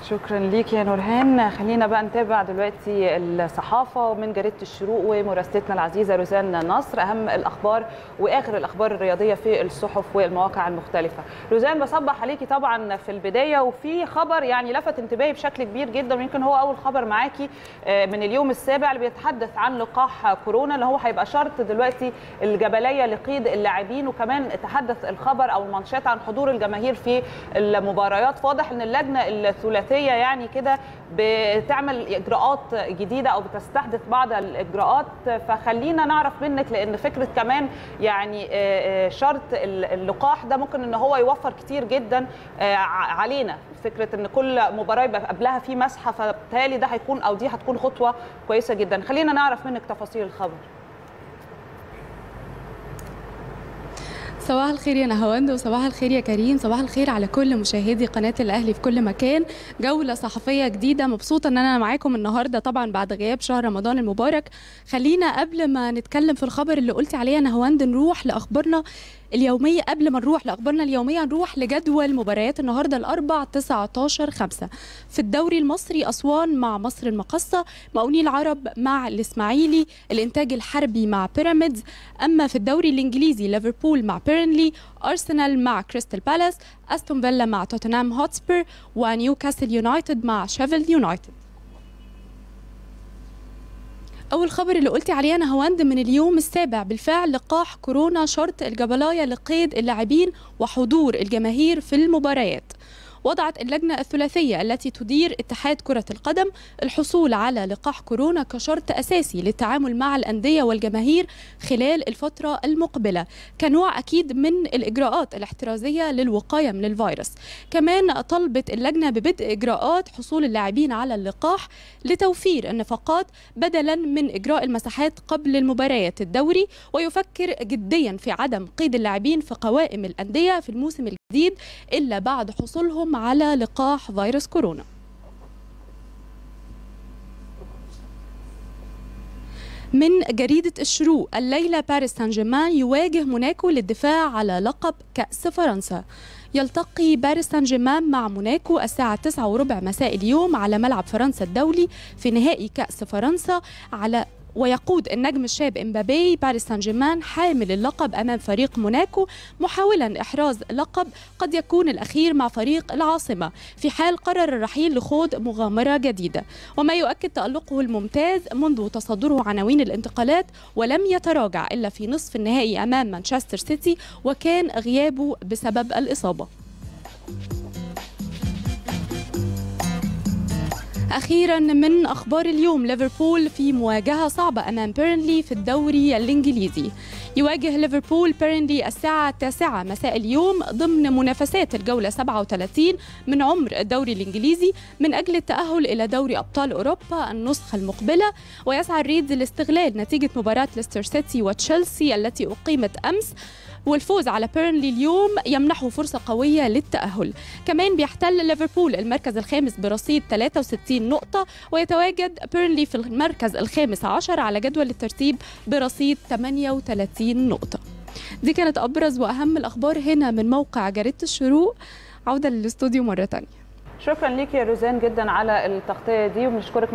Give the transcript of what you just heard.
شكرا ليك يا نورهان خلينا بقى نتابع دلوقتي الصحافه من جريده الشروق ومراسلتنا العزيزه روزان نصر اهم الاخبار واخر الاخبار الرياضيه في الصحف والمواقع المختلفه روزان بصبح عليكي طبعا في البدايه وفي خبر يعني لفت انتباهي بشكل كبير جدا ويمكن هو اول خبر معاكي من اليوم السابع اللي بيتحدث عن لقاح كورونا اللي هو هيبقى شرط دلوقتي الجبليه لقيد اللاعبين وكمان تحدث الخبر او المانشات عن حضور الجماهير في المباريات واضح ان اللجنه الثلاثيه يعني كده بتعمل اجراءات جديده او بتستحدث بعض الاجراءات فخلينا نعرف منك لان فكره كمان يعني شرط اللقاح ده ممكن ان هو يوفر كتير جدا علينا فكره ان كل مباراه يبقى قبلها في مسحه فبالتالي ده هيكون او دي هتكون خطوه كويسه جدا خلينا نعرف منك تفاصيل الخبر صباح الخير يا نهاوند وصباح الخير يا كريم صباح الخير على كل مشاهدي قناه الاهلي في كل مكان جوله صحفيه جديده مبسوطه ان انا معاكم النهارده طبعا بعد غياب شهر رمضان المبارك خلينا قبل ما نتكلم في الخبر اللي قلتي عليه يا نهاوند نروح لاخبارنا اليوميه قبل ما نروح لاخبارنا اليوميه نروح لجدول مباريات النهارده الاربع 19 5 في الدوري المصري اسوان مع مصر المقصه مقاولين العرب مع الاسماعيلي الانتاج الحربي مع بيراميدز اما في الدوري الانجليزي ليفربول مع بيرنلي ارسنال مع كريستال بالاس استون فيلا مع توتنهام هوتسبير ونيوكاسل يونايتد مع شيفيلد يونايتد أول خبر اللي قلتي عليه أنا هوند من اليوم السابع بالفعل لقاح كورونا شرط الجبلاية لقيد اللاعبين وحضور الجماهير في المباريات وضعت اللجنة الثلاثية التي تدير اتحاد كرة القدم الحصول على لقاح كورونا كشرط أساسي للتعامل مع الأندية والجماهير خلال الفترة المقبلة كنوع أكيد من الإجراءات الاحترازية للوقاية من الفيروس كمان طلبت اللجنة ببدء إجراءات حصول اللاعبين على اللقاح لتوفير النفقات بدلا من إجراء المساحات قبل المباريات الدوري ويفكر جديا في عدم قيد اللاعبين في قوائم الأندية في الموسم الجديد إلا بعد حصولهم على لقاح فيروس كورونا من جريدة الشروق الليلة باريس سان جيرمان يواجه موناكو للدفاع على لقب كأس فرنسا يلتقي باريس سان جيرمان مع موناكو الساعة 9 وربع مساء اليوم على ملعب فرنسا الدولي في نهائي كأس فرنسا على ويقود النجم الشاب امبابي باريس سان جيرمان حامل اللقب امام فريق موناكو محاولا احراز لقب قد يكون الاخير مع فريق العاصمه في حال قرر الرحيل لخوض مغامره جديده وما يؤكد تالقه الممتاز منذ تصدره عناوين الانتقالات ولم يتراجع الا في نصف النهائي امام مانشستر سيتي وكان غيابه بسبب الاصابه أخيرا من أخبار اليوم ليفربول في مواجهة صعبة أمام بيرنلي في الدوري الإنجليزي يواجه ليفربول بيرنلي الساعة التاسعة مساء اليوم ضمن منافسات الجولة 37 من عمر الدوري الإنجليزي من أجل التأهل إلى دوري أبطال أوروبا النسخة المقبلة ويسعى الريدز لاستغلال نتيجة مباراة ليستر سيتي وتشيلسي التي أقيمت أمس والفوز على بيرنلي اليوم يمنحه فرصة قوية للتأهل كمان بيحتل ليفربول المركز الخامس برصيد 63 نقطة ويتواجد بيرنلي في المركز الخامس عشر على جدول الترتيب برصيد 38 نقطة دي كانت أبرز وأهم الأخبار هنا من موقع جريدة الشروق عودة للاستوديو مرة تانية شكرا ليك يا روزان جدا على التغطية دي وبنشكرك